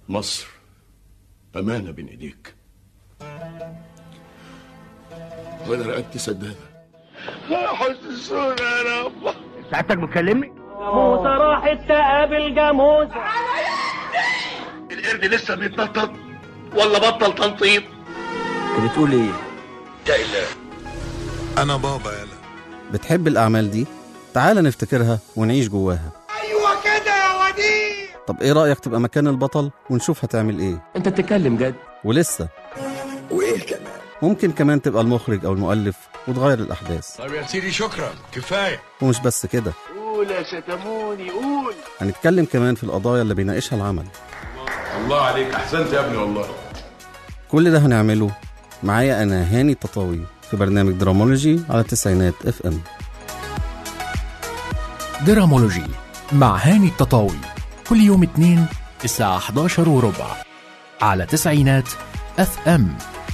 مصر أمانة بين إيديك وأنا رقبتي سدادة حسسونا يا رب سعادتك بتكلمني؟ موسى راحت تقابل جاموسة القرد لسه بيتنطط ولا بطل تنطيط انت بتقول ايه؟ انا بابا يلا بتحب الأعمال دي؟ تعال نفتكرها ونعيش جواها ايوه كده يا وديع طب إيه رأيك تبقى مكان البطل ونشوف هتعمل إيه؟ انت بتتكلم جد ولسه وايه كمان ممكن كمان تبقى المخرج أو المؤلف وتغير الأحداث طب يا سيدي شكرا كفايه ومش بس كده قول يا شتموني قول هنتكلم كمان في القضايا اللي بيناقشها العمل الله عليك أحسنت يا ابني والله كل ده هنعمله معايا أنا هاني التطاوي في برنامج درامولوجي على تسعينات اف ام درامولوجي مع هاني التطاوي كل يوم اثنين الساعة 11 وربع على تسعينات اف ام